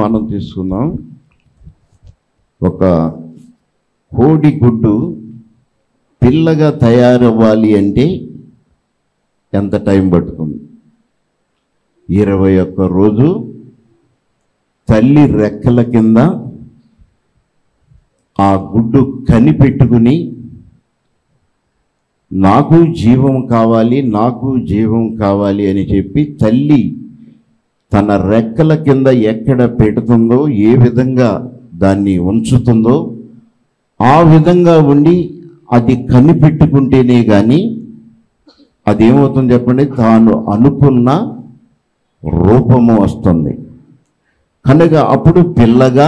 ఉపమానం తీసుకుందాం ఒక కోడి గుడ్డు పిల్లగా తయారవ్వాలి అంటే ఎంత టైం పడుతుంది ఇరవై ఒక్క రోజు తల్లి రెక్కల కింద ఆ గుడ్డు కనిపెట్టుకుని నాకు జీవం కావాలి నాకు జీవం కావాలి అని చెప్పి తల్లి తన రెక్కల కింద ఎక్కడ పెడుతుందో ఏ విధంగా దాన్ని ఉంచుతుందో ఆ విధంగా ఉండి అది కనిపెట్టుకుంటేనే కానీ అదేమవుతుంది చెప్పండి తాను అనుకున్న రూపము వస్తుంది కనుక అప్పుడు పిల్లగా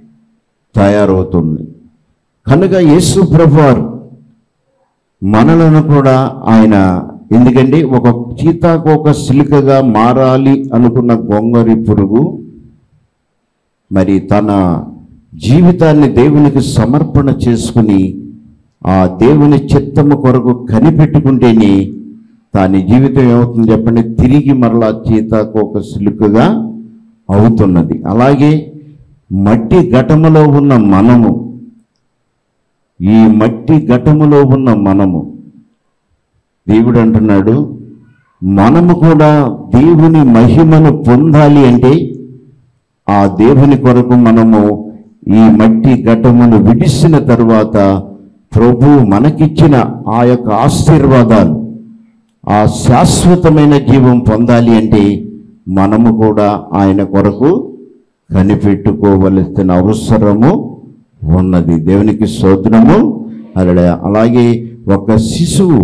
తయారవుతుంది కనుక యేసు ప్రభువారు మనలను కూడా ఆయన ఎందుకంటే ఒక చీతాకోక సిలుకగా మారాలి అనుకున్న గొంగరి పురుగు మరి తన జీవితాన్ని దేవునికి సమర్పణ చేసుకుని ఆ దేవుని చిత్తము కొరకు కనిపెట్టుకుంటేనే దాని జీవితం ఏమవుతుంది చెప్పండి తిరిగి మరలా చీతాకోక సిలుకగా అవుతున్నది అలాగే మట్టి ఘటములో ఉన్న మనము ఈ మట్టి ఘటములో ఉన్న మనము దేవుడు అంటున్నాడు మనము కూడా దేవుని మహిమను పొందాలి అంటే ఆ దేవుని కొరకు మనము ఈ మట్టి ఘటమును విడిసిన తరువాత ప్రభు మనకిచ్చిన ఆ యొక్క ఆశీర్వాదాలు ఆ శాశ్వతమైన జీవం పొందాలి అంటే మనము కూడా ఆయన కొరకు కనిపెట్టుకోవలసిన అవసరము ఉన్నది దేవునికి స్తోత్రము అలా అలాగే ఒక శిశువు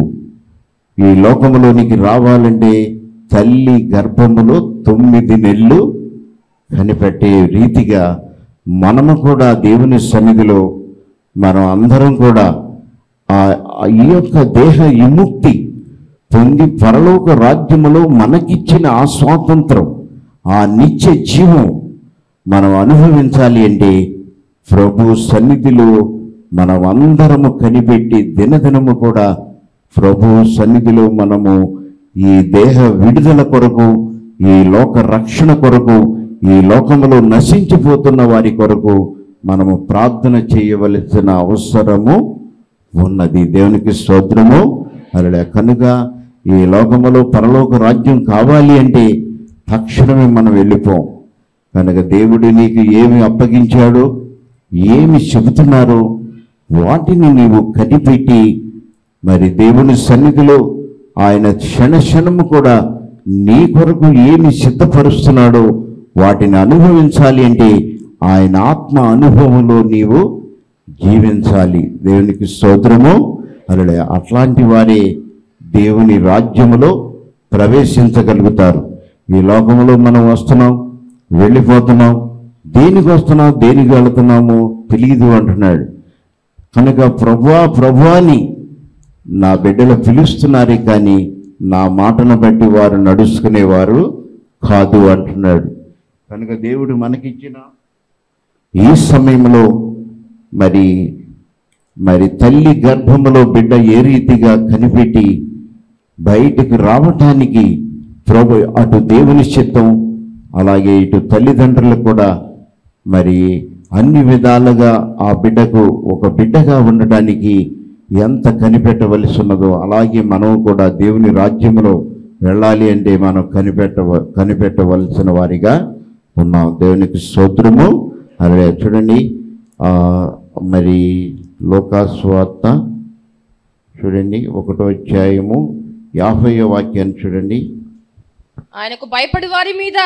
ఈ లోకములోనికి రావాలంటే తల్లి గర్భములో తొమ్మిది నెలలు కనిపెట్టే రీతిగా మనము కూడా దేవుని సన్నిధిలో మనం అందరం కూడా ఆ ఆ ఈ యొక్క దేహ విముక్తి పొంది పరలోక రాజ్యములో మనకిచ్చిన ఆ స్వాతంత్రం ఆ నిత్య జీవం మనం అనుభవించాలి అంటే ప్రభు సన్నిధిలో మనం అందరము కనిపెట్టి దినదినము కూడా ప్రభు సన్నిధిలో మనము ఈ దేహ విడుదల కొరకు ఈ లోక రక్షణ కొరకు ఈ లోకములో నశించిపోతున్న వారి కొరకు మనము ప్రార్థన చేయవలసిన అవసరము ఉన్నది దేవునికి స్తోత్రము అలా కనుక ఈ లోకములో పరలోక రాజ్యం కావాలి అంటే తక్షణమే మనం వెళ్ళిపోం కనుక దేవుడు నీకు ఏమి అప్పగించాడో ఏమి చెబుతున్నారో వాటిని నీవు కనిపెట్టి మరి దేవుని సన్నిధిలో ఆయన క్షణ క్షణము కూడా నీ కొరకు ఏమి సిద్ధపరుస్తున్నాడో వాటిని అనుభవించాలి అంటే ఆయన ఆత్మ అనుభవంలో నీవు జీవించాలి దేవునికి స్తోత్రము అలా అట్లాంటి వారే దేవుని రాజ్యములో ప్రవేశించగలుగుతారు ఈ లోకంలో మనం వస్తున్నాం వెళ్ళిపోతున్నాం దేనికి వస్తున్నాం దేనికి వెళుతున్నాము తెలియదు అంటున్నాడు కనుక ప్రభువా ప్రభువా అని నా బిడ్డలు పిలుస్తున్నారే కానీ నా మాటను బట్టి వారు నడుచుకునేవారు కాదు అంటున్నాడు కనుక దేవుడు మనకిచ్చిన ఈ సమయంలో మరి మరి తల్లి గర్భములో బిడ్డ ఏ రీతిగా కనిపెట్టి బయటికి రావటానికి ప్రభు అటు దేవుని చిత్తం అలాగే ఇటు తల్లిదండ్రులకు కూడా మరి అన్ని విధాలుగా ఆ బిడ్డకు ఒక బిడ్డగా ఉండటానికి ఎంత కనిపెట్టవలసి ఉన్నదో అలాగే మనం కూడా దేవుని రాజ్యములో వెళ్ళాలి అంటే మనం కనిపెట్టవ కనిపెట్టవలసిన వారిగా ఉన్నాం దేవునికి స్తోత్రము అలాగే చూడండి ఆ, మరి లోకాస్వార్త చూడండి ఒకటో అధ్యాయము యాభై వాక్యాన్ని చూడండి ఆయనకు భయపడి వారి మీద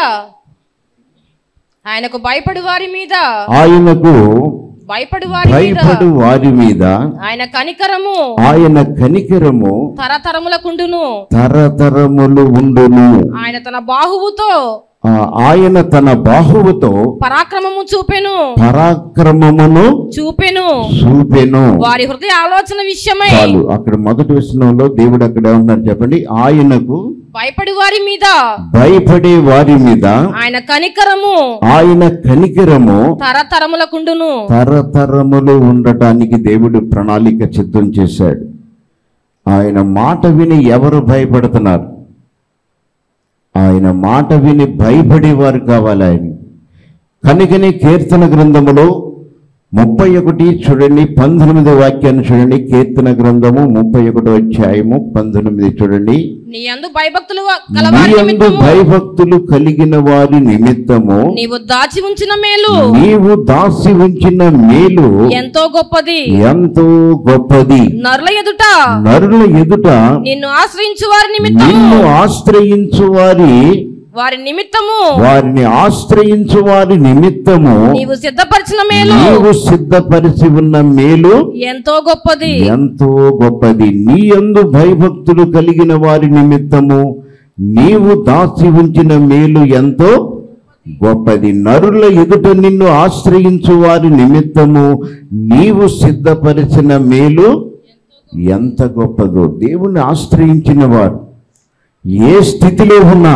ఆయనకు భయపడి వారి మీద ఆయనకు భయపడి వారి మీద భయపడు వారి మీద ఆయన కనికరము ఆయన కనికరము తరతరములకుండును తరతరములు ఉండును ఆయన తన బాహువుతో ఆ, ఆయన తన బాహువుతో పరాక్రమము చూపెను పరాక్రమమును చూపెను చూపెను వారి హృదయ ఆలోచన విషయమై చాలు అక్కడ మొదటి విషయంలో దేవుడు అక్కడ ఏమన్నారు చెప్పండి ఆయనకు భయపడి వారి మీద భయపడే వారి మీద ఆయన కనికరము ఆయన కనికరము తరతరములకుండును తరతరములు ఉండటానికి దేవుడు ప్రణాళిక సిద్ధం చేశాడు ఆయన మాట విని ఎవరు భయపడుతున్నారు ఆయన మాట విని భయపడేవారు కావాలి ఆయన కనుకనే కీర్తన గ్రంథములో ముప్పై ఒకటి చూడండి పంతొమ్మిది వాక్యాన్ని చూడండి కీర్తన గ్రంథము ముప్పై ఒకటో అధ్యాయము పంతొమ్మిది చూడండి నీ అందు భయభక్తులు గలవారి నీ యందు నిమిత్తము భయభక్తులు కలిగిన వారి నిమిత్తము నీవు దాచి ఉంచిన మేలు నీవు దాసి ఉంచిన మేలు ఎంతో గొప్పది ఎంతో గొప్పది నరుల ఎదుట నరుల ఎదుట నిన్ను ఆశ్రయించు వారి నిమిత్తము నిన్ను ఆశ్రయించు వారి వారి నిమిత్తము వారిని ఆశ్రయించు వారి నిమిత్తము నీవు సిద్ధపరిచిన మేలు నీవు సిద్ధపరిచి ఉన్న మేలు ఎంతో గొప్పది ఎంతో గొప్పది నీ యందు భయభక్తులు కలిగిన వారి నిమిత్తము నీవు దాచి ఉంచిన మేలు ఎంతో గొప్పది నరుల ఎదుట నిన్ను ఆశ్రయించు వారి నిమిత్తము నీవు సిద్ధపరిచిన మేలు ఎంత గొప్పదో దేవుణ్ణి ఆశ్రయించిన వారు ఏ స్థితిలో ఉన్నా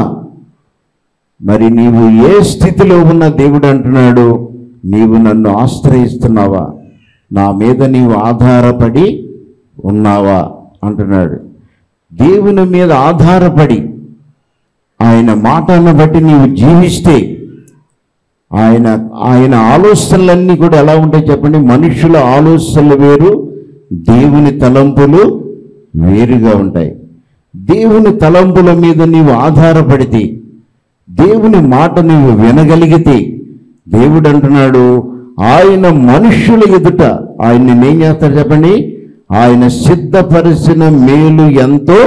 మరి నీవు ఏ స్థితిలో ఉన్న దేవుడు అంటున్నాడు నీవు నన్ను ఆశ్రయిస్తున్నావా నా మీద నీవు ఆధారపడి ఉన్నావా అంటున్నాడు దేవుని మీద ఆధారపడి ఆయన మాటను బట్టి నీవు జీవిస్తే ఆయన ఆయన ఆలోచనలన్నీ కూడా ఎలా ఉంటాయి చెప్పండి మనుషుల ఆలోచనలు వేరు దేవుని తలంపులు వేరుగా ఉంటాయి దేవుని తలంపుల మీద నీవు ఆధారపడితే దేవుని మాట నీవు వినగలిగితే దేవుడు అంటున్నాడు ఆయన మనుష్యుల ఎదుట ఆయన్ని ఏం చేస్తారు చెప్పండి ఆయన సిద్ధపరిచిన మేలు ఎంతో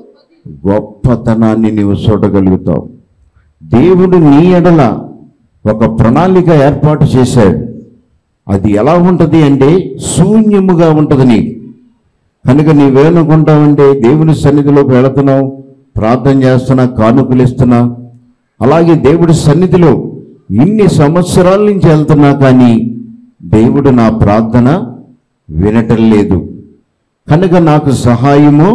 గొప్పతనాన్ని నీవు చూడగలుగుతావు దేవుడు నీ ఎడల ఒక ప్రణాళిక ఏర్పాటు చేశాడు అది ఎలా ఉంటుంది అంటే శూన్యముగా ఉంటుంది నీకు కనుక నీవేమనుకుంటావంటే దేవుని సన్నిధిలోకి వెళుతున్నావు ప్రార్థన చేస్తున్నా కానుకలు ఇస్తున్నా అలాగే దేవుడి సన్నిధిలో ఇన్ని సంవత్సరాల నుంచి వెళ్తున్నా కానీ దేవుడు నా ప్రార్థన వినటం లేదు కనుక నాకు సహాయము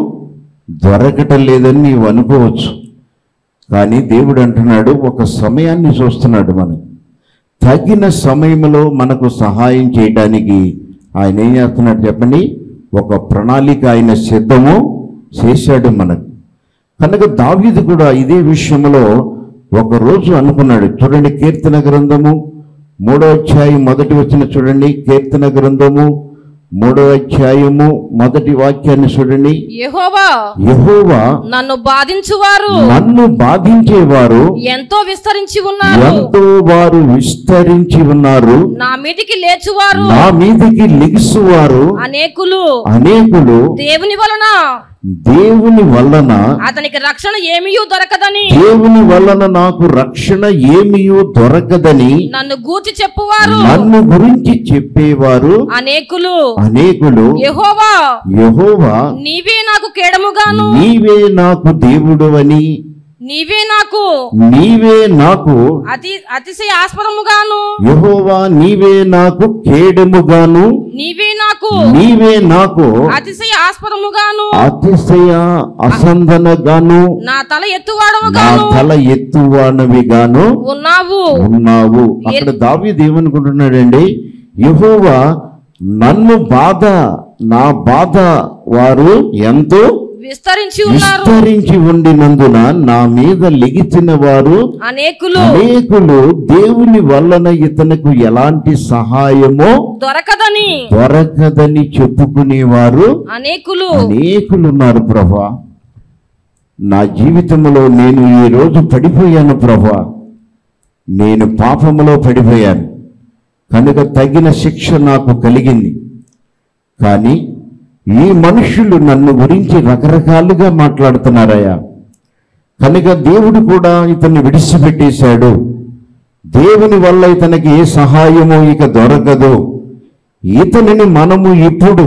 దొరకటం లేదని నీవు అనుకోవచ్చు కానీ దేవుడు అంటున్నాడు ఒక సమయాన్ని చూస్తున్నాడు మనం తగిన సమయంలో మనకు సహాయం చేయడానికి ఆయన ఏం చేస్తున్నాడు చెప్పండి ఒక ప్రణాళిక ఆయన సిద్ధము చేశాడు మనకు కనుక దావీదు కూడా ఇదే విషయంలో ఒక రోజు అనుకున్నాడు చూడండి కీర్తన గ్రంథము మూడో అధ్యాయం మొదటి వచ్చిన చూడండి కీర్తన గ్రంథము మూడో అధ్యాయము మొదటి వాక్యాన్ని చూడండి యెహోవా యెహోవా నన్ను బాధించువారు నన్ను బాధించేవారు ఎంతో విస్తరించి ఉన్నారు ఎంతో వారు విస్తరించి ఉన్నారు నా మీదికి లేచువారు నా మీదికి లిగిసువారు అనేకులు అనేకులు దేవుని వలన దేవుని వలన అతనికి రక్షణ ఏమీయూ దొరకదని దేవుని వలన నాకు రక్షణ ఏమీయూ దొరకదని నన్ను గూర్చి చెప్పువారు నన్ను గురించి చెప్పేవారు అనేకులు అనేకులు యెహోవా యెహోవా నీవే నాకు కేడముగాను నీవే నాకు దేవుడు అని నీవే నాకు నీవే నాకు అతి అతిశయాస్పదముగాను యెహోవా నీవే నాకు కేడముగాను నీవే నాకు నీవే నాకు అతిశయాస్పదముగాను అతిశయ అసంధనగాను నా తల నా ఎత్తువాడముగాను తల ఎత్తువానవిగాను ఉన్నావు ఉన్నావు అక్కడ దావీదు ఏమనుకుంటున్నాడండి యెహోవా నన్ను బాధ నా బాధ వారు ఎంతో విస్తరించి ఉన్నారు విస్తరించి ఉండినందున నా మీద లిగిచిన వారు అనేకులు అనేకులు దేవుని వలన ఇతనికి ఎలాంటి సహాయమో దొరకదని దొరకదని చెప్పుకునేవారు అనేకులు అనేకులు ఉన్నారు ప్రభా నా జీవితంలో నేను ఈ రోజు పడిపోయాను ప్రభా నేను పాపములో పడిపోయాను కనుక తగిన శిక్ష నాకు కలిగింది కానీ ఈ మనుషులు నన్ను గురించి రకరకాలుగా మాట్లాడుతున్నారయ్యా కనుక దేవుడు కూడా ఇతన్ని విడిచిపెట్టేశాడు దేవుని వల్ల ఇతనికి ఏ సహాయము ఇక దొరకదు ఇతనిని మనము ఇప్పుడు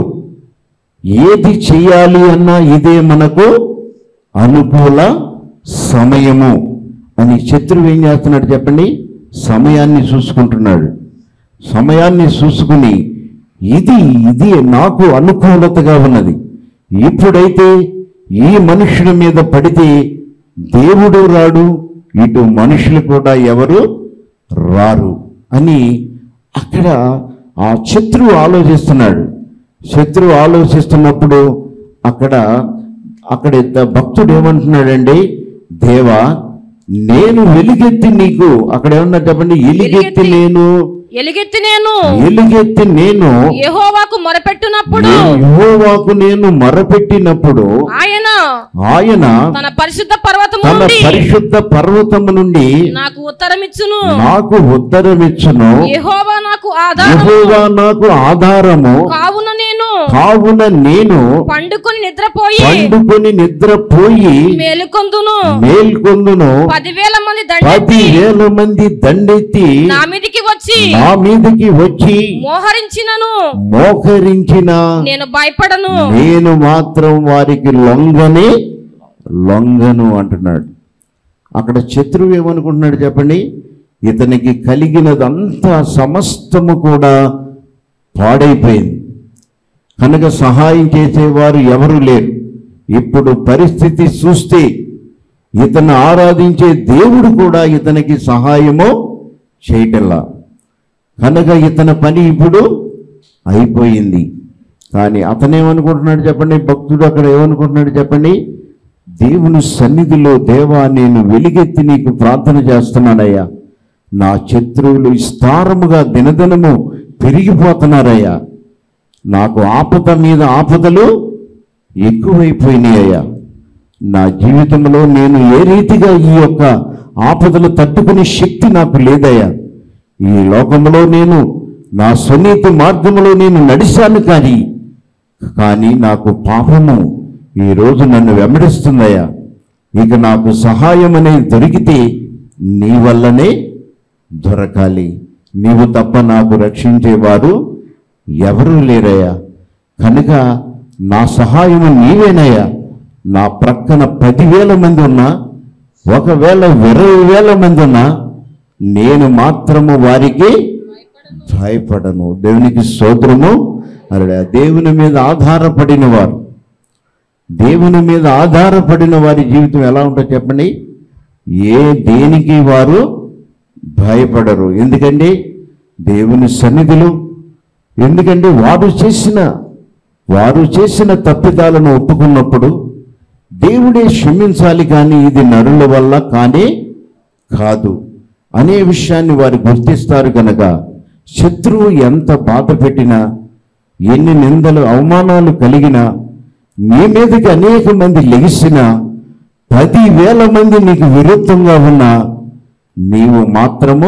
ఏది చెయ్యాలి అన్నా ఇదే మనకు అనుకూల సమయము అని శత్రువు ఏం చేస్తున్నాడు చెప్పండి సమయాన్ని చూసుకుంటున్నాడు సమయాన్ని చూసుకుని ఇది ఇది నాకు అనుకూలతగా ఉన్నది ఇప్పుడైతే ఈ మనుషుల మీద పడితే దేవుడు రాడు ఇటు మనుషులు కూడా ఎవరు రారు అని అక్కడ ఆ శత్రువు ఆలోచిస్తున్నాడు శత్రువు ఆలోచిస్తున్నప్పుడు అక్కడ అక్కడ ఇద్ద- భక్తుడు ఏమంటున్నాడండి దేవా నేను వెలుగెత్తి నీకు అక్కడ ఏమన్నా చెప్పండి ఎలుగెత్తి ఎలుగెత్తి. నేను ఎలుగెత్తి నేను ఎలుగెత్తి నేను యెహోవాకు మొరపెట్టునప్పుడు నేను యెహోవాకు నేను మొరపెట్టినప్పుడు ఆయన ఆయన తన పరిశుద్ధ పర్వతము తన నుండి పరిశుద్ధ పర్వతము నుండి నాకు ఉత్తరమిచ్చును నాకు ఉత్తరమిచ్చును యెహోవా నాకు ఆధారము యెహోవా నాకు ఆధారము కావున నేను కావున నేను పండుకొని నిద్రపోయి పండుకొని నిద్రపోయి మేలుకొందును మేల్కొందును పదివేల మంది పది దండెత్తి వేల మంది దండెత్తి నా మీదికి వచ్చి నా మీదకి వచ్చి మోహరించినను మోకరించిన నేను భయపడను నేను మాత్రం వారికి లొంగని లొంగను అంటున్నాడు అక్కడ శత్రువు ఏమనుకుంటున్నాడు చెప్పండి ఇతనికి కలిగినదంతా సమస్తము కూడా పాడైపోయింది కనుక సహాయం చేసేవారు ఎవరు లేరు ఇప్పుడు పరిస్థితి చూస్తే ఇతను ఆరాధించే దేవుడు కూడా ఇతనికి సహాయము చేయటల్లా కనుక ఇతని పని ఇప్పుడు అయిపోయింది కానీ అతనేమనుకుంటున్నాడు చెప్పండి భక్తుడు అక్కడ ఏమనుకుంటున్నాడు చెప్పండి దేవుని సన్నిధిలో దేవా నేను వెలిగెత్తి నీకు ప్రార్థన చేస్తున్నానయ్యా నా శత్రువులు విస్తారముగా దినదినము పెరిగిపోతున్నారయ్యా నాకు ఆపద మీద ఆపదలు ఎక్కువైపోయినాయ్యా నా జీవితంలో నేను ఏ రీతిగా ఈ యొక్క ఆపదలు తట్టుకునే శక్తి నాకు లేదయ్యా ఈ లోకంలో నేను నా సునీతి మార్గంలో నేను నడిచాను కానీ కానీ నాకు పాపము ఈరోజు నన్ను వెంబడిస్తుందయ్యా ఇక నాకు సహాయం అనేది దొరికితే నీ వల్లనే దొరకాలి నీవు తప్ప నాకు రక్షించేవారు ఎవరూ లేరయ్యా కనుక నా సహాయము నీవేనయ్యా నా ప్రక్కన పదివేల మంది ఉన్నా ఒకవేళ ఇరవై వేల మంది ఉన్నా నేను మాత్రము వారికి భయపడను దేవునికి స్తోత్రము అలా దేవుని మీద ఆధారపడిన వారు దేవుని మీద ఆధారపడిన వారి జీవితం ఎలా ఉంటుందో చెప్పండి ఏ దేనికి వారు భయపడరు ఎందుకంటే దేవుని సన్నిధిలో ఎందుకంటే వారు చేసిన వారు చేసిన తప్పిదాలను ఒప్పుకున్నప్పుడు దేవుడే క్షమించాలి కానీ ఇది నరుల వల్ల కానీ కాదు అనే విషయాన్ని వారు గుర్తిస్తారు కనుక శత్రువు ఎంత బాధ పెట్టినా ఎన్ని నిందలు అవమానాలు కలిగినా నీ మీదకి అనేక మంది లెగిసినా పదివేల మంది నీకు విరుద్ధంగా ఉన్నా నీవు మాత్రము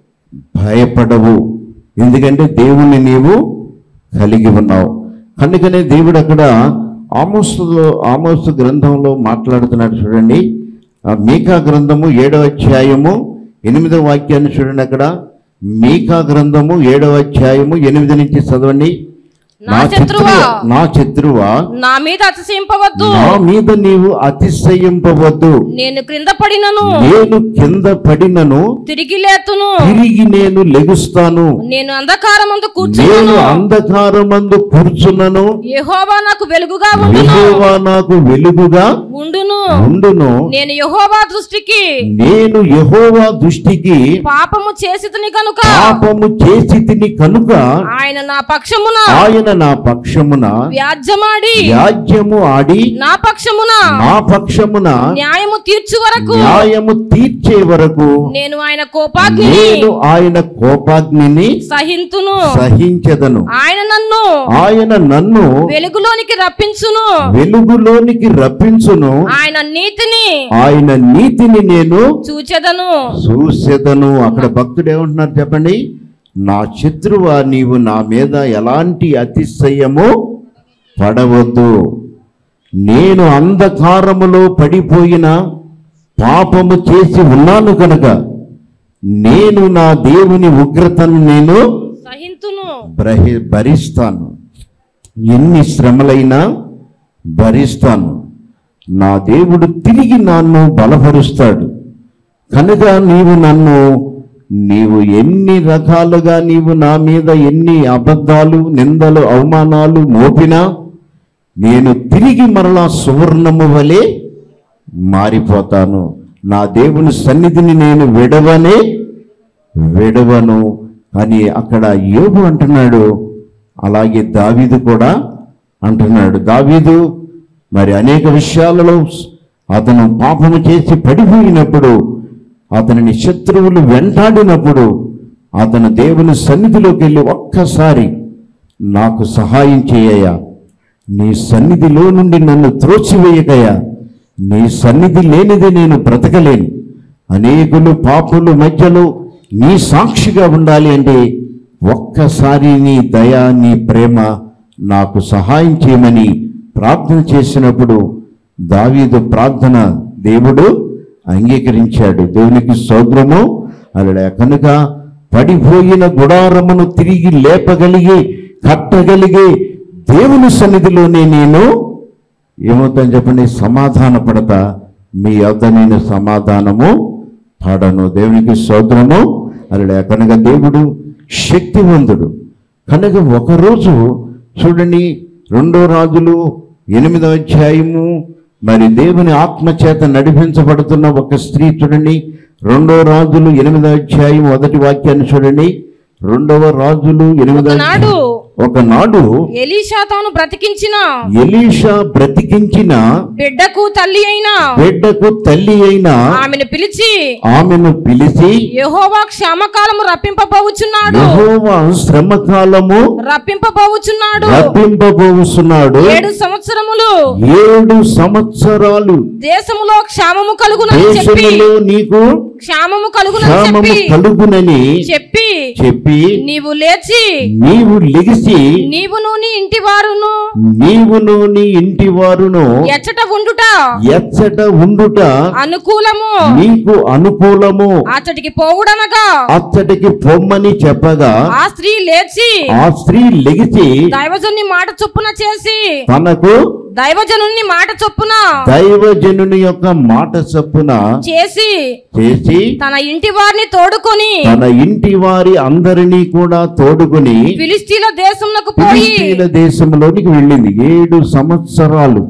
భయపడవు ఎందుకంటే దేవుణ్ణి నీవు కలిగి ఉన్నావు అందుకనే దేవుడు అక్కడ ఆమోస్తులో ఆమోస్తు గ్రంథంలో మాట్లాడుతున్నాడు చూడండి ఆ మీకా గ్రంథము ఏడవ అధ్యాయము ఎనిమిదవ వాక్యాన్ని చూడండి అక్కడ మీకా గ్రంథము ఏడవ అధ్యాయము ఎనిమిది నుంచి చదవండి నా శత్రువా నా శత్రువా నా మీద అతిశయింపవద్దు నా మీద నీవు అతిశయింపవద్దు నేను క్రింద పడినను నేను కింద పడినను తిరిగి లేతును తిరిగి నేను లెగుస్తాను నేను అంధకారమందు నేను కూర్చున్నాను అంధకారమందు కూర్చున్నను యెహోవా నాకు వెలుగుగా ఉండును యెహోవా నాకు వెలుగుగా ఉండును ఉండును నేను యెహోవా దృష్టికి నేను యెహోవా దృష్టికి పాపము చేసితిని కనుక పాపము చేసి తిని కనుక ఆయన నా పక్షమున ఆయన నా పక్షమున వ్యాజ్యమాడి వ్యాజ్యము ఆడి నా పక్షమున నా పక్షమున న్యాయము తీర్చు వరకు న్యాయము తీర్చే వరకు నేను ఆయన కోపాగ్నిని నేను ఆయన కోపాగ్నిని సహింతును సహించదను ఆయన నన్ను ఆయన నన్ను వెలుగులోనికి రప్పించును వెలుగులోనికి రప్పించును ఆయన నీతిని ఆయన నీతిని నేను చూచెదను చూసెదను అక్కడ భక్తుడు ఏమంటున్నారు చెప్పండి నా శత్రువా నీవు నా మీద ఎలాంటి అతిశయము పడవద్దు నేను అంధకారములో పడిపోయిన పాపము చేసి ఉన్నాను కనుక నేను నా దేవుని ఉగ్రతను నేను సహింతును బ్రహి భరిస్తాను ఎన్ని శ్రమలైనా భరిస్తాను నా దేవుడు తిరిగి నన్ను బలపరుస్తాడు కనుక నీవు నన్ను నీవు ఎన్ని రకాలుగా నీవు నా మీద ఎన్ని అబద్ధాలు నిందలు అవమానాలు మోపినా నేను తిరిగి మరలా సువర్ణము వలె మారిపోతాను నా దేవుని సన్నిధిని నేను విడవనే విడవను అని అక్కడ యోగు అంటున్నాడు అలాగే దావీదు కూడా అంటున్నాడు దావీదు మరి అనేక విషయాలలో అతను పాపము చేసి పడిపోయినప్పుడు అతనిని శత్రువులు వెంటాడినప్పుడు అతను దేవుని సన్నిధిలోకి వెళ్ళి ఒక్కసారి నాకు సహాయం చేయయ్యా నీ సన్నిధిలో నుండి నన్ను త్రోసివేయకయ్యా నీ సన్నిధి లేనిది నేను బ్రతకలేను అనేకులు పాపులు మధ్యలో నీ సాక్షిగా ఉండాలి అంటే ఒక్కసారి నీ దయ నీ ప్రేమ నాకు సహాయం చేయమని ప్రార్థన చేసినప్పుడు దావీదు ప్రార్థన దేవుడు అంగీకరించాడు దేవునికి సౌద్రము అలా కనుక పడిపోయిన గుడారమును తిరిగి లేపగలిగి కట్టగలిగే దేవుని సన్నిధిలోనే నేను ఏమవుతాను చెప్పండి సమాధాన పడతా మీ వద్ద నేను సమాధానము పాడను దేవునికి స్తోత్రము అలా కనుక దేవుడు శక్తివంతుడు కనుక ఒకరోజు చూడండి రెండో రాజులు ఎనిమిదో అధ్యాయము మరి దేవుని ఆత్మచేత నడిపించబడుతున్న ఒక స్త్రీ చూడండి రెండో రాజులు ఎనిమిదో అధ్యాయం మొదటి వాక్యాన్ని చూడండి రెండవ రాజులు ఎనిమిదో ఒకనాడు ఒకనాడు ఎలీషా తాను బ్రతికించిన ఎలీషా బ్రతికించిన బిడ్డకు తల్లి అయిన బిడ్డకు తల్లి అయిన ఆమెను పిలిచి ఆమెను పిలిచి యెహోవా క్షామకాలము రప్పింపబోచున్నాడు యెహోవా శ్రమకాలము రప్పింపబోచున్నాడు రప్పింపబోస్తున్నాడు ఏడు సంవత్సరములు ఏడు సంవత్సరాలు దేశములో క్షామము కలుగునని చెప్పి దేశంలో నీకు క్షామము కలుగునని క్షామము చెప్పి కలుగునని చెప్పి చెప్పి నీవు లేచి నీవు లెగిసి నీవును నీ ఇంటి వారును నీవును నీ ఇంటి వారును ఎచ్చట ఉండుట ఎచ్చట ఉండుట అనుకూలము నీకు అనుకూలము అతడికి పోవుడనగా అచ్చటికి పొమ్మని చెప్పగా ఆ స్త్రీ లేచి ఆ స్త్రీ లెగిసి దైవజనుని మాట చొప్పున చేసి తనకు దైవజనుని మాట చొప్పున దైవజనుని యొక్క మాట చొప్పున చేసి చేసి తన ఇంటి వారిని తోడుకొని తన ఇంటి వారి అందరినీ కూడా తోడుకుని ఫిలిస్తీన్ల దేశంలోకి పోయి ఫిలిస్తీన్ల దేశంలోనికి వెళ్ళింది ఏడు సంవత్సరాలు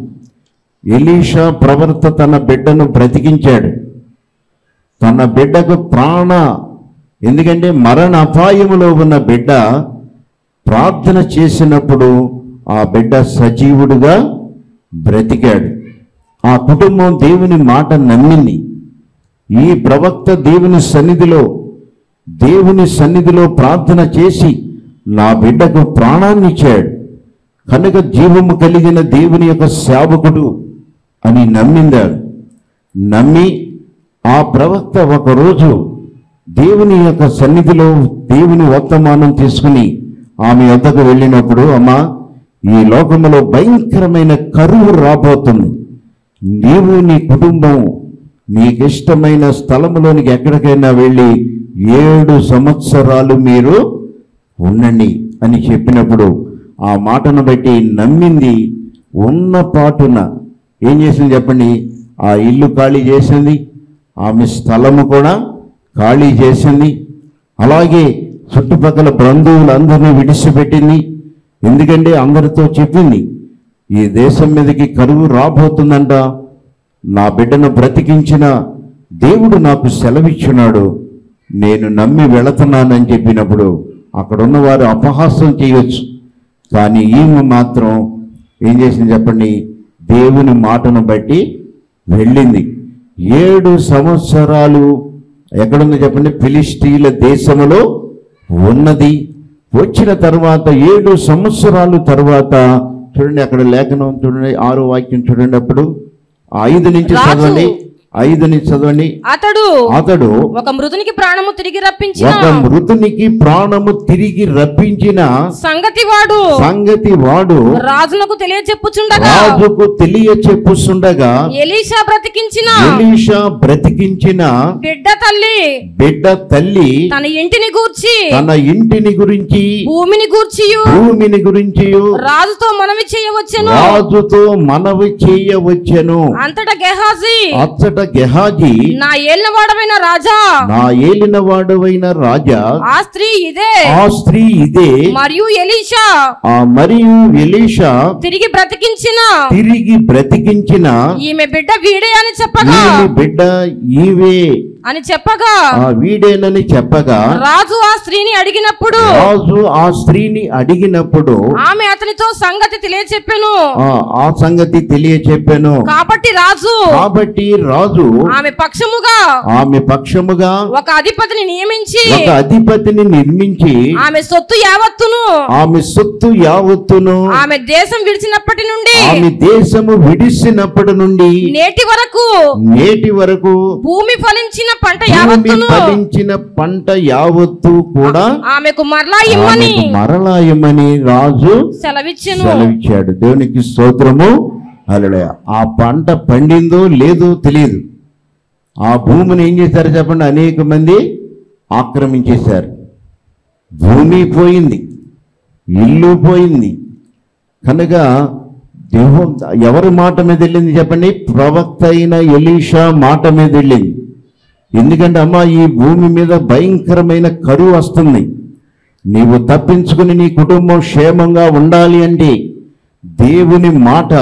ఎలీషా ప్రవర్త తన బిడ్డను బ్రతికించాడు తన బిడ్డకు ప్రాణ ఎందుకంటే మరణ అపాయములో ఉన్న బిడ్డ ప్రార్థన చేసినప్పుడు ఆ బిడ్డ సజీవుడుగా బ్రతికాడు ఆ కుటుంబం దేవుని మాట నమ్మింది ఈ ప్రవక్త దేవుని సన్నిధిలో దేవుని సన్నిధిలో ప్రార్థన చేసి నా బిడ్డకు ప్రాణాన్ని ఇచ్చాడు కనుక జీవము కలిగిన దేవుని యొక్క సేవకుడు అని నమ్మిందాడు నమ్మి ఆ ప్రవక్త ఒకరోజు దేవుని యొక్క సన్నిధిలో దేవుని వర్తమానం తీసుకుని ఆమె వద్దకు వెళ్ళినప్పుడు అమ్మా ఈ లోకములో భయంకరమైన కరువు రాబోతుంది నీవు నీ కుటుంబం నీకిష్టమైన స్థలములోనికి ఎక్కడికైనా వెళ్ళి ఏడు సంవత్సరాలు మీరు ఉండండి అని చెప్పినప్పుడు ఆ మాటను బట్టి నమ్మింది ఉన్న పాటున ఏం చేసింది చెప్పండి ఆ ఇల్లు ఖాళీ చేసింది ఆమె స్థలము కూడా ఖాళీ చేసింది అలాగే చుట్టుపక్కల బంధువులందరినీ విడిచిపెట్టింది ఎందుకంటే అందరితో చెప్పింది ఈ దేశం మీదకి కరువు రాబోతుందంట నా బిడ్డను బ్రతికించిన దేవుడు నాకు సెలవిచ్చున్నాడు నేను నమ్మి వెళుతున్నానని చెప్పినప్పుడు అక్కడున్న వారు అపహాస్యం చేయొచ్చు కానీ ఈమె మాత్రం ఏం చేసింది చెప్పండి దేవుని మాటను బట్టి వెళ్ళింది ఏడు సంవత్సరాలు ఎక్కడుంది చెప్పండి ఫిలిస్టీల దేశములో ఉన్నది వచ్చిన తర్వాత ఏడు సంవత్సరాలు తర్వాత చూడండి అక్కడ లేఖనం చూడండి ఆరో వాక్యం చూడండి అప్పుడు ఆ ఐదు నుంచి రాజు. చదవండి ఐదు నుంచి చదవండి అతడు అతడు ఒక మృతునికి ప్రాణము తిరిగి రప్పించిన ఒక మృతునికి ప్రాణము తిరిగి రప్పించిన సంగతి వాడు సంగతి వాడు రాజునకు తెలియచెప్పుచుండగా రాజుకు తెలియ చెప్పుచుండగా ఎలీషా బ్రతికించిన ఎలీషా బ్రతికించిన బిడ్డ తల్లి బిడ్డ తల్లి తన ఇంటిని గూర్చి తన ఇంటిని గురించి భూమిని గూర్చియు భూమిని గురించి రాజుతో మనవి చేయవచ్చును రాజుతో మనవి చేయవచ్చెను అంతటా గెహాజీ అచ్చట గెహాజీ నా ఏలినవాడమైన రాజా నా ఏలిన వాడవైన రాజా ఆ స్త్రీ ఇదే ఆ స్త్రీ ఇదే మరియు ఎలీషా ఆ మరియు ఎలీషా తిరిగి బ్రతికించిన తిరిగి బ్రతికించిన ఈమె బిడ్డ వీడే అని చెప్పగా ఈమె బిడ్డ ఈవే అని చెప్పగా ఆ వీడేనని చెప్పగా రాజు ఆ స్త్రీని అడిగినప్పుడు రాజు ఆ స్త్రీని అడిగినప్పుడు ఆమె అతనితో సంగతి తెలియచెప్పెను ఆ ఆ సంగతి తెలియ చెప్పాను కాబట్టి రాజు కాబట్టి రాజు ఆమె పక్షముగా ఆమె పక్షముగా ఒక అధిపతిని నియమించి ఒక అధిపతిని నిర్మించి ఆమె సొత్తు యావత్తును ఆమె సొత్తు యావత్తును ఆమె దేశం విడిచినప్పటి నుండి ఆమె దేశము విడిసినప్పటి నుండి నేటి వరకు నేటి వరకు భూమి ఫలించిన పంట భూమి యావత్తును ఫలించిన పంట యావత్తు కూడా ఆమెకు మరలా ఇమ్మని ఆమెకు మరలా ఇమ్మని రాజు సెలవిచ్చెను సెలవిచ్చాడు దేవునికి స్తోత్రము అలడే ఆ పంట పండిందో లేదో తెలియదు ఆ భూమిని ఏం చేశారు చెప్పండి అనేక మంది ఆక్రమించేశారు భూమి పోయింది ఇల్లు పోయింది కనుక దేహం ఎవరి మాట మీద వెళ్ళింది చెప్పండి ప్రవక్త అయిన ఎలీషా మాట మీద వెళ్ళింది ఎందుకంటే అమ్మ ఈ భూమి మీద భయంకరమైన కరువు వస్తుంది నీవు తప్పించుకుని నీ కుటుంబం క్షేమంగా ఉండాలి అంటే దేవుని మాట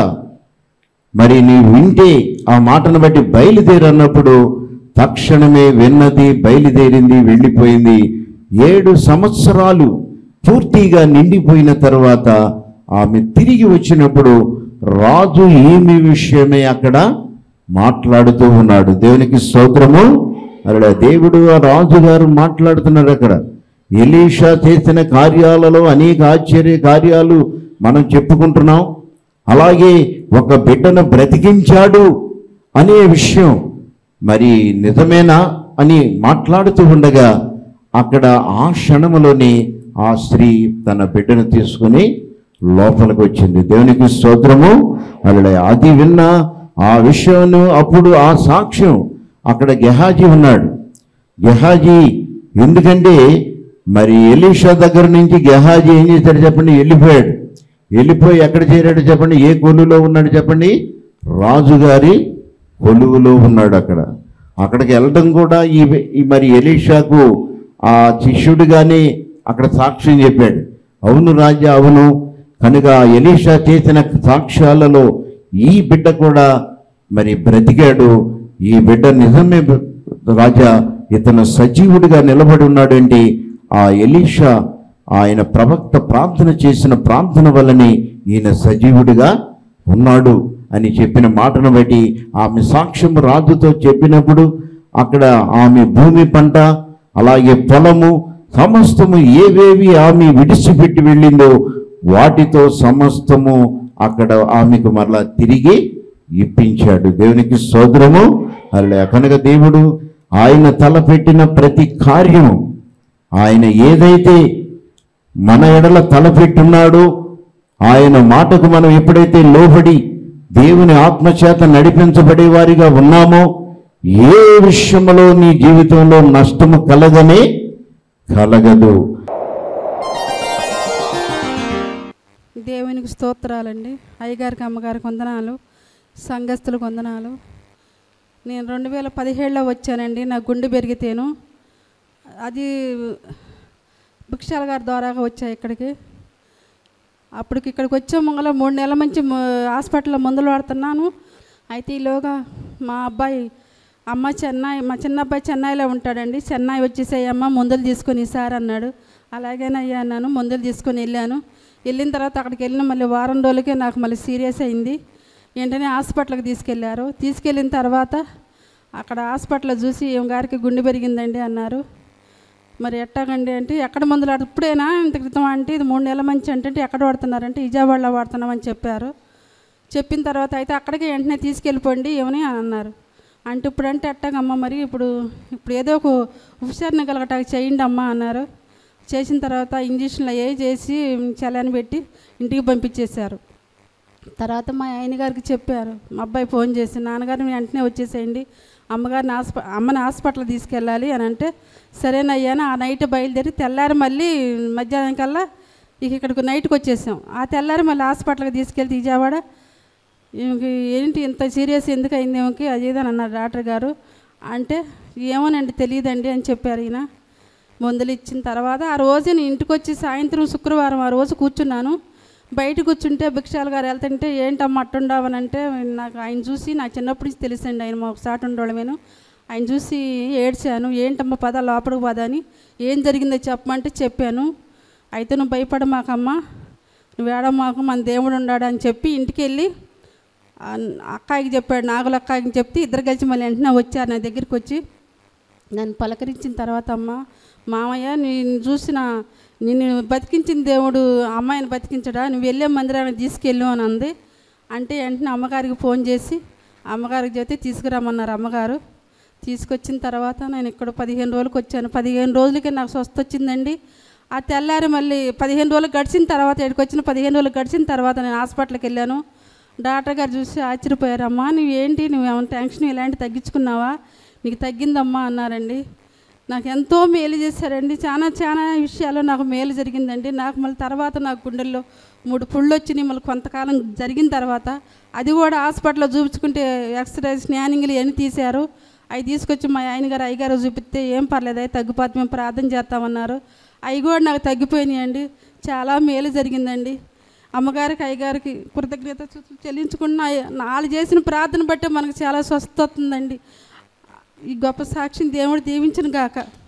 మరి నీ వింటే ఆ మాటను బట్టి బయలుదేరన్నప్పుడు తక్షణమే విన్నది బయలుదేరింది వెళ్ళిపోయింది ఏడు సంవత్సరాలు పూర్తిగా నిండిపోయిన తర్వాత ఆమె తిరిగి వచ్చినప్పుడు రాజు ఈమె విషయమే అక్కడ మాట్లాడుతూ ఉన్నాడు దేవునికి స్తోత్రము అక్కడ దేవుడు ఆ రాజు గారు మాట్లాడుతున్నారు అక్కడ ఎలీషా చేసిన కార్యాలలో అనేక ఆశ్చర్య కార్యాలు మనం చెప్పుకుంటున్నాం అలాగే ఒక బిడ్డను బ్రతికించాడు అనే విషయం మరి నిజమేనా అని మాట్లాడుతూ ఉండగా అక్కడ ఆ క్షణములోనే ఆ స్త్రీ తన బిడ్డను తీసుకుని లోపలికి వచ్చింది దేవునికి స్తోత్రము అలా అది విన్న ఆ విషయంను అప్పుడు ఆ సాక్ష్యం అక్కడ గెహాజీ ఉన్నాడు గెహాజీ ఎందుకంటే మరి ఎలీషా దగ్గర నుంచి గెహాజీ ఏం చేశాడు చెప్పండి వెళ్ళిపోయాడు వెళ్ళిపోయి ఎక్కడ చేరాడు చెప్పండి ఏ కొలువులో ఉన్నాడు చెప్పండి రాజుగారి కొలువులో ఉన్నాడు అక్కడ అక్కడికి వెళ్ళడం కూడా ఈ ఈ మరి ఎలీషాకు ఆ శిష్యుడిగానే అక్కడ సాక్ష్యం చెప్పాడు అవును రాజా అవును కనుక ఎలీషా చేసిన సాక్ష్యాలలో ఈ బిడ్డ కూడా మరి బ్రతికాడు ఈ బిడ్డ నిజమే రాజా ఇతను సజీవుడిగా నిలబడి ఉన్నాడంటే ఆ ఎలీషా ఆయన ప్రవక్త ప్రార్థన చేసిన ప్రార్థన వల్లనే ఈయన సజీవుడిగా ఉన్నాడు అని చెప్పిన మాటను బట్టి ఆమె సాక్ష్యం రాజుతో చెప్పినప్పుడు అక్కడ ఆమె భూమి పంట అలాగే పొలము సమస్తము ఏవేవి ఆమె విడిచిపెట్టి వెళ్ళిందో వాటితో సమస్తము అక్కడ ఆమెకు మరలా తిరిగి ఇప్పించాడు దేవునికి సోదరము అలా కనుక దేవుడు ఆయన తలపెట్టిన ప్రతి కార్యము ఆయన ఏదైతే మన ఎడల తలపెట్టున్నాడో ఆయన మాటకు మనం ఎప్పుడైతే లోబడి దేవుని ఆత్మచేత నడిపించబడే వారిగా ఉన్నామో ఏ విషయంలో నీ జీవితంలో నష్టము కలగనే కలగదు దేవునికి స్తోత్రాలండి అయ్యగారికి అమ్మగారికి వందనాలు సంఘస్థులకు వందనాలు నేను రెండు వేల పదిహేడులో వచ్చానండి నా గుండె పెరిగితేను అది భిక్షాల గారి ద్వారాగా వచ్చా ఇక్కడికి అప్పటికి ఇక్కడికి వచ్చే ముంగల మూడు నెలల నుంచి మ- హాస్పిటల్లో మందులు వాడుతున్నాను అయితే ఈలోగా మా అబ్బాయి అమ్మ చెన్నై మా చిన్న అబ్బాయి చెన్నైలో ఉంటాడండి చెన్నై వచ్చేసేయమ్మ మందులు తీసుకొని ఈసారి అన్నాడు అలాగేనయ్యా అన్నాను మందులు తీసుకొని వెళ్ళాను వెళ్ళిన తర్వాత అక్కడికి వెళ్ళిన మళ్ళీ వారం రోజులకే నాకు మళ్ళీ సీరియస్ అయింది వెంటనే హాస్పిటల్కి తీసుకెళ్లారు తీసుకెళ్ళిన తర్వాత అక్కడ హాస్పిటల్లో చూసి ఏం గారికి గుండె పెరిగిందండి అన్నారు మరి ఎట్టాగండి అంటే ఎక్కడ మందులు వాడు ఇప్పుడేనా ఇంత క్రితం అంటే ఇది మూడు నెలల మంచి అంటే ఎక్కడ వాడుతున్నారంటే విజయవాడలో వాడుతున్నామని చెప్పారు చెప్పిన తర్వాత అయితే అక్కడికి వెంటనే తీసుకెళ్ళిపోండి ఏమని అని అన్నారు అంటే ఇప్పుడు అంటే ఎట్టాగమ్మ మరి ఇప్పుడు ఇప్పుడు ఏదో ఒక ఉపచారణ కలగటానికి చేయండి అమ్మా అన్నారు చేసిన తర్వాత ఇంజక్షన్లు అయ్యి చేసి చలని పెట్టి ఇంటికి పంపించేశారు తర్వాత మా ఆయన గారికి చెప్పారు మా అబ్బాయి ఫోన్ చేసి నాన్నగారిని వెంటనే వచ్చేసేయండి అమ్మగారిని హాస్ప అమ్మని హాస్పిటల్ తీసుకెళ్ళాలి అని అంటే సరేనయ్యా అని ఆ నైట్ బయలుదేరి తెల్లారి మళ్ళీ మధ్యాహ్నం కల్లా ఇక ఇక్కడికి నైట్కి వచ్చేసాం ఆ తెల్లారి మళ్ళీ హాస్పిటల్కి తీసుకెళ్తే విజయవాడ ఈమెకి ఏంటి ఇంత సీరియస్ ఎందుకు అయింది ఈమెకి అది ఇది అని అన్నారు డాక్టర్ గారు అంటే ఏమోనండి తెలియదండి అని చెప్పారు ఈయన మందులు ఇచ్చిన తర్వాత ఆ రోజు నేను ఇంటికి వచ్చి సాయంత్రం శుక్రవారం ఆ రోజు కూర్చున్నాను బయట కూర్చుంటే భిక్షాల గారు వెళ్తుంటే ఏంటమ్మా అట్టుండవని అంటే నాకు ఆయన చూసి నా చిన్నప్పటి నుంచి తెలుసండి ఆయన మా ఒకసారి ఉండవడమేను ఆయన చూసి ఏడ్చాను ఏంటమ్మా పద లోపలికి పద అని ఏం జరిగిందో చెప్పమంటే చెప్పాను అయితే నువ్వు భయపడమాకమ్మా నువ్వు ఏడమాకు మన దేవుడు ఉన్నాడు అని చెప్పి ఇంటికి వెళ్ళి ఆ అక్కాయికి చెప్పాడు నాగుల అక్కాయికి చెప్తే ఇద్దరు కలిసి మళ్ళీ వెంటనే వచ్చారు నా దగ్గరికి వచ్చి నన్ను పలకరించిన తర్వాత అమ్మ మామయ్య నేను చూసిన నిన్ను బతికించిన దేవుడు అమ్మాయిని బతికించడా నువ్వు వెళ్ళే మందిరానికి తీసుకెళ్ళు అని అంది అంటే వెంటనే అమ్మగారికి ఫోన్ చేసి అమ్మగారికి చెప్తే తీసుకురమ్మన్నారు అమ్మగారు తీసుకొచ్చిన తర్వాత నేను ఇక్కడ పదిహేను రోజులకు వచ్చాను పదిహేను రోజులకి నాకు స్వస్థ వచ్చిందండి ఆ తెల్లారి మళ్ళీ పదిహేను రోజులు గడిచిన తర్వాత ఇక్కడికి వచ్చిన పదిహేను రోజులు గడిచిన తర్వాత నేను హాస్పిటల్కి వెళ్ళాను డాక్టర్ గారు చూసి ఆశ్చర్యపోయారమ్మా నువ్వు ఏంటి నువ్వు ఏమైనా టెన్షన్ ఇలాంటి తగ్గించుకున్నావా నీకు తగ్గిందమ్మా అన్నారండి నాకు ఎంతో మేలు చేశారండి చాలా చాలా విషయాల్లో నాకు మేలు జరిగిందండి నాకు మళ్ళీ తర్వాత నాకు గుండెల్లో మూడు పుళ్ళు వచ్చినాయి మళ్ళీ కొంతకాలం జరిగిన తర్వాత అది కూడా హాస్పిటల్లో చూపించుకుంటే ఎక్స్రే స్నానింగ్లు ఇవన్నీ తీశారు అవి తీసుకొచ్చి మా ఆయన గారు అయ్యగారు చూపిస్తే ఏం పర్లేదు అవి తగ్గిపోతే మేము ప్రార్థన చేస్తామన్నారు అవి కూడా నాకు తగ్గిపోయినాయండి చాలా మేలు జరిగిందండి అమ్మగారికి అయ్యగారికి కృతజ్ఞత చెల్లించుకున్న వాళ్ళు చేసిన ప్రార్థన బట్టే మనకు చాలా స్వస్థ వస్తుందండి ఈ గొప్ప సాక్షిని దేవుడు దీవించిన గాక